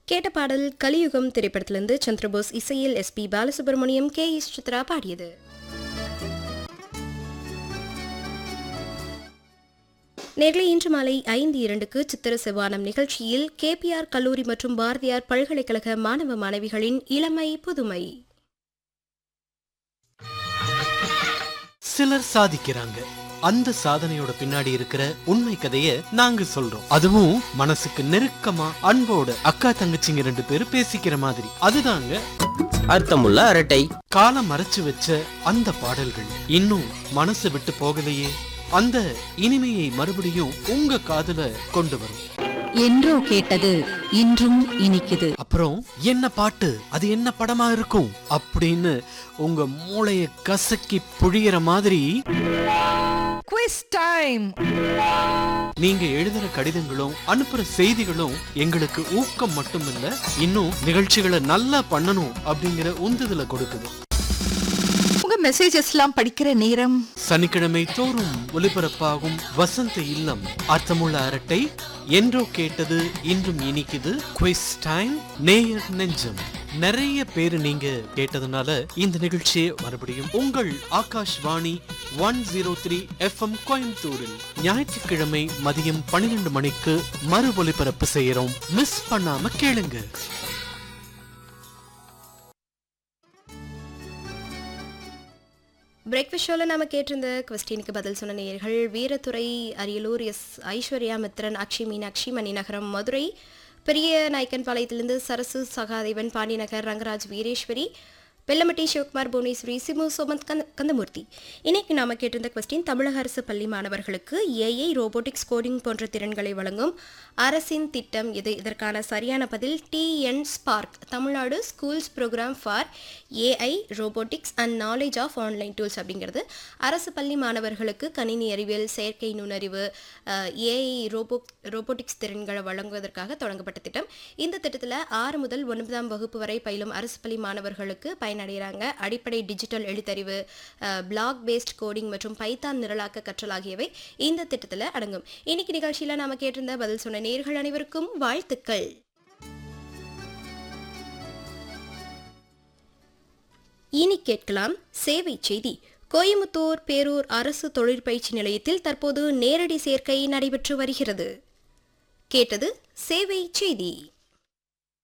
கேட்ட பாடல் கலியுகம் திரைப்படத்திலிருந்து சந்திரபோஸ் இசையில் S P Balasubrahmanyam K S Chithra பாடியது நேர்களை இன்று மாலை ஐந்து இரண்டுக்கு சித்திர செவ்வானம் நிகழ்ச்சியில் கேபிஆர் கல்லூரி மற்றும் பாரதியார் பல்கலைக்கழக மாணவ மாணவிகளின் இளமை புதுமை சிலர் சாதிக்கிறாங்க அந்த சாதனையோட பின்னாடி இருக்கிற உண்மை கதைய நாங்க சொல்றோம் அதுவும் மனசுக்கு நெருக்கமா அன்போட அக்கா தங்கச்சிங்க ரெண்டு பேரும் பேசிக்கிற மாதிரி அதுதாங்க அர்த்தமுள்ள அரட்டை காலம் மறைச்சு வச்ச அந்த பாடல்கள் இன்னும் மனசு விட்டு போகலையே அந்த இனிமையை மறுபடியும் உங்க காதுல கொண்டு வரும் என்றோ கேட்டது இன்றும் இனிக்குது அப்புறம் என்ன பாட்டு அது என்ன படமா இருக்கும் அப்படின்னு உங்க மூளைய கசக்கி புழியிற மாதிரி குவிஸ் டைம் நீங்க எழுதுற கடிதங்களும் அனுப்புற செய்திகளும் எங்களுக்கு ஊக்கம் மட்டும் இல்ல இன்னும் நிகழ்ச்சிகளை நல்லா பண்ணணும் அப்படிங்கிற உந்துதலை கொடுக்குது உங்க மெசேஜஸ்லாம் படிக்கிற நேரம் சனிக்கிழமை தோறும் ஒலிபரப்பாகும் வசந்த இல்லம் அர்த்தமுள்ள அரட்டை என்றோ கேட்டது இன்றும் இனிக்குது குவிஸ் டைம் நேயர் நெஞ்சம் நிறைய பேரு நீங்க கேட்டதுனால இந்த நிகழ்ச்சியை மறுபடியும் உங்கள் Akashvani one zero three FM கோயம்புத்தூரில் ஞாயிற்றுக்கிழமை மதியம் பன்னிரெண்டு மணிக்கு மறு ஒலிபரப்பு செய்யறோம் மிஸ் பண்ணாம கேளுங்க பிரேக்ஃபாஸ்ட் ஷோவில் நாம கேட்டிருந்த கொஸ்டினுக்கு பதில் சொன்ன நேயர்கள் வீரத்துறை அரியலூர் எஸ் ஐஸ்வர்யா மித்ரன் அக்ஷி மீனாட்சி மணிநகரம் மதுரை பெரிய நாயக்கன்பாளையத்திலிருந்து சரசு சகாதேவன் பாண்டிநகர் ரங்கராஜ் வீரேஸ்வரி வெள்ளமட்டி சிவகுமார் புவனேஸ்வரி சிமு சோமந்த் கந்த கந்தமூர்த்தி இன்னைக்கு நாம கேட்டிருந்த கொஸ்டின் தமிழக அரசு பள்ளி மாணவர்களுக்கு ஏஐ ரோபோட்டிக்ஸ் கோடிங் போன்ற திறன்களை வழங்கும் அரசின் திட்டம் எது இதற்கான சரியான பதில் T N spark Tamil Nadu schools program for A I robotics and knowledge of online tools அப்படிங்கிறது அரசு பள்ளி மாணவர்களுக்கு கணினி அறிவியல் செயற்கை நுண்ணறிவு ஏஐ ரோபோ ரோபோட்டிக்ஸ் திறன்களை வழங்குவதற்காக தொடங்கப்பட்ட திட்டம் இந்த திட்டத்தில் ஆறு முதல் ஒன்பதாம் வகுப்பு வரை பயிலும் அரசு பள்ளி மாணவர்களுக்கு பயனடைகிறாங்க அடிப்படை டிஜிட்டல் எழுத்தறிவு பிளாக் பேஸ்ட் கோடிங் மற்றும் பைத்தான் நிரலாக்க கற்றல் ஆகியவை இந்த திட்டத்தில் அடங்கும் இன்னைக்கு நிகழ்ச்சியில் நாம கேட்டிருந்த பதில் சொன்ன நேர்கள் அனைவருக்கும் வாழ்த்துக்கள் இனி கேட்கலாம் சேவை செய்தி கோயமுத்தூர் பேரூர் அரசு தொழிற்பயிற்சி நிலையத்தில் தற்போது நேரடி சேர்க்கை நடைபெற்று வருகிறது கேட்டது சேவை செய்தி